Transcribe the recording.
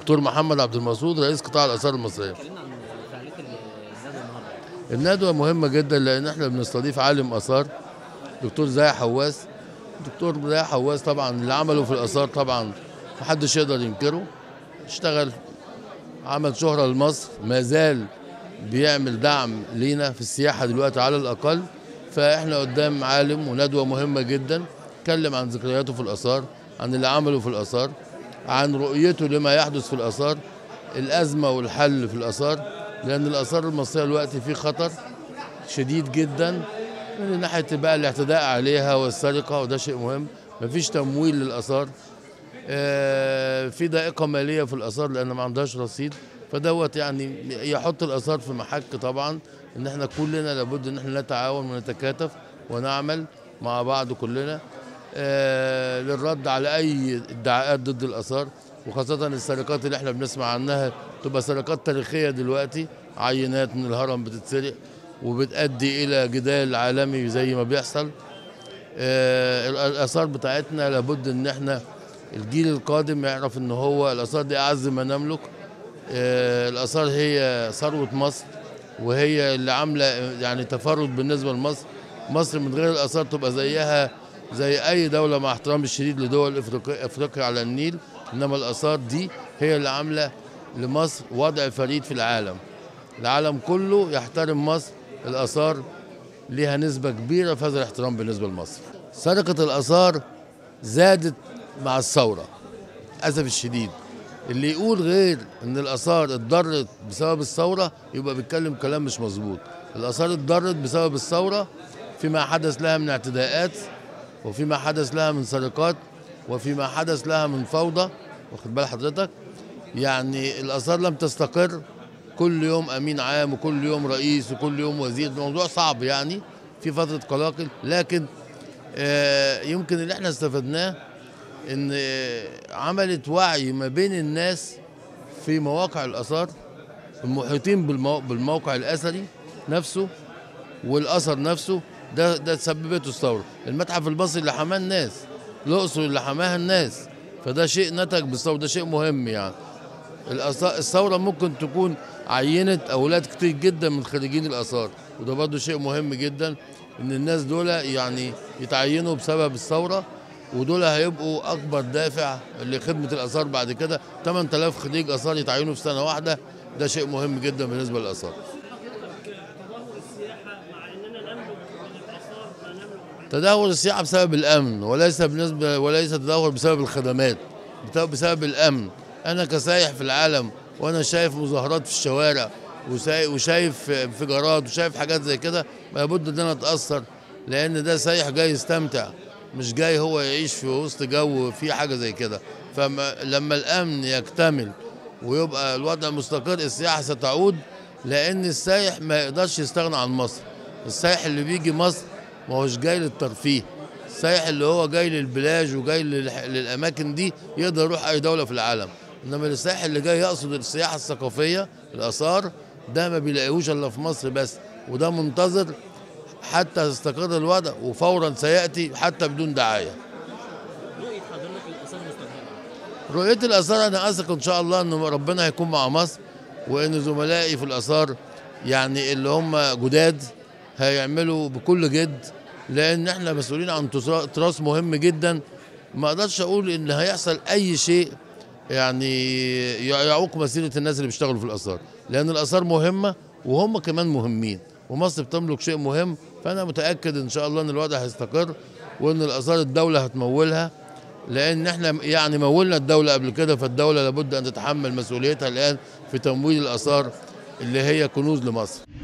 دكتور محمد عبد المقصود رئيس قطاع الاثار المصريه اتكلمنا عن فعاليه الندوه النهارده الندوه مهمه جدا لان احنا بنستضيف عالم اثار دكتور زاهي حواس دكتور زاهي حواس طبعا اللي عمله في الاثار طبعا محدش يقدر ينكره اشتغل عمل شهره لمصر ما زال بيعمل دعم لينا في السياحه دلوقتي على الاقل فاحنا قدام عالم وندوه مهمه جدا اتكلم عن ذكرياته في الاثار عن اللي عمله في الاثار عن رؤيته لما يحدث في الاثار الازمه والحل في الاثار لان الاثار المصريه دلوقتي في خطر شديد جدا من ناحيه بقى الاعتداء عليها والسرقه وده شيء مهم مفيش تمويل للاثار آه، في ضائقه ماليه في الاثار لان ما عندهاش رصيد فدوت يعني يحط الاثار في محك طبعا ان احنا كلنا لابد ان احنا نتعاون ونتكاتف ونعمل مع بعض كلنا آه، للرد على اي ادعاءات ضد الاثار وخاصه السرقات اللي احنا بنسمع عنها تبقى سرقات تاريخيه دلوقتي عينات من الهرم بتتسرق وبتؤدي الى جدال عالمي زي ما بيحصل آه، الاثار بتاعتنا لابد ان احنا الجيل القادم يعرف ان هو الاثار دي اعز ما نملك آه، الاثار هي ثروه مصر وهي اللي عامله يعني تفرد بالنسبه لمصر مصر من غير الاثار تبقى زيها زي اي دوله مع احترامي الشديد لدول افريقيا افريقيا على النيل انما الاثار دي هي اللي عامله لمصر وضع فريد في العالم العالم كله يحترم مصر الاثار ليها نسبه كبيره في هذا الاحترام بالنسبه لمصر سرقه الاثار زادت مع الثوره للاسف الشديد اللي يقول غير ان الاثار اتضرت بسبب الثوره يبقى بيتكلم كلام مش مظبوط الاثار اتضرت بسبب الثوره فيما حدث لها من اعتداءات وفيما حدث لها من سرقات وفيما حدث لها من فوضى واخد بال حضرتك يعني الاثار لم تستقر كل يوم امين عام وكل يوم رئيس وكل يوم وزير الموضوع صعب يعني في فتره قلاقل لكن آه، يمكن اللي احنا استفدناه ان آه، عملت وعي ما بين الناس في مواقع الاثار المحيطين بالمو- بالموقع الاثري نفسه والاثر نفسه ده ده سببته الثوره المتحف المصري اللي حماه الناس الاقصر اللي حماها الناس فده شيء نتج بالثوره ده شيء مهم يعني الأثا- الثوره ممكن تكون عينت اولاد كتير جدا من خريجين الاثار وده برضه شيء مهم جدا ان الناس دول يعني يتعينوا بسبب الثوره ودول هيبقوا اكبر دافع لخدمه الاثار بعد كده 8000 خريج اثار يتعينوا في سنه واحده ده شيء مهم جدا بالنسبه للاثار تدهور السياحه مع اننا نملك من الاثار ما نملك تدهور السياحه بسبب الامن وليس بالنسبه وليس تدهور بسبب الخدمات بسبب- بسبب الامن انا كسايح في العالم وانا شايف مظاهرات في الشوارع وساي- وشايف انفجارات وشايف حاجات زي كده لابد ان انا اتاثر لان ده سايح جاي يستمتع مش جاي هو يعيش في وسط جو فيه حاجه زي كده فلما الامن يكتمل ويبقى الوضع مستقر السياحه ستعود لان السايح ما يقدرش يستغنى عن مصر السايح اللي بيجي مصر ما هوش جاي للترفيه السايح اللي هو جاي للبلاج وجاي للح- للاماكن دي يقدر يروح اي دوله في العالم انما السايح اللي جاي يقصد السياحه الثقافيه الاثار ده ما بيلاقيهوش الا في مصر بس وده منتظر حتى يستقر الوضع وفورا سياتي حتى بدون دعايه رؤيه حضرتك للاثار المستقبليه رؤية الآثار أنا أثق إن شاء الله إن ربنا هيكون مع مصر وإن زملائي في الآثار يعني اللي هم جداد هيعملوا بكل جد لأن إحنا مسؤولين عن تسرا- تراث مهم جدا ما أقدرش أقول إن هيحصل أي شيء يعني يع- يعوق مسيرة الناس اللي بيشتغلوا في الآثار لأن الآثار مهمة وهم كمان مهمين ومصر بتملك شيء مهم فأنا متأكد إن شاء الله إن الوضع هيستقر وإن الآثار الدولة هتمولها لان احنا يعني مولنا الدوله قبل كده فالدوله لابد ان تتحمل مسؤوليتها الان في تمويل الاثار اللي هي كنوز لمصر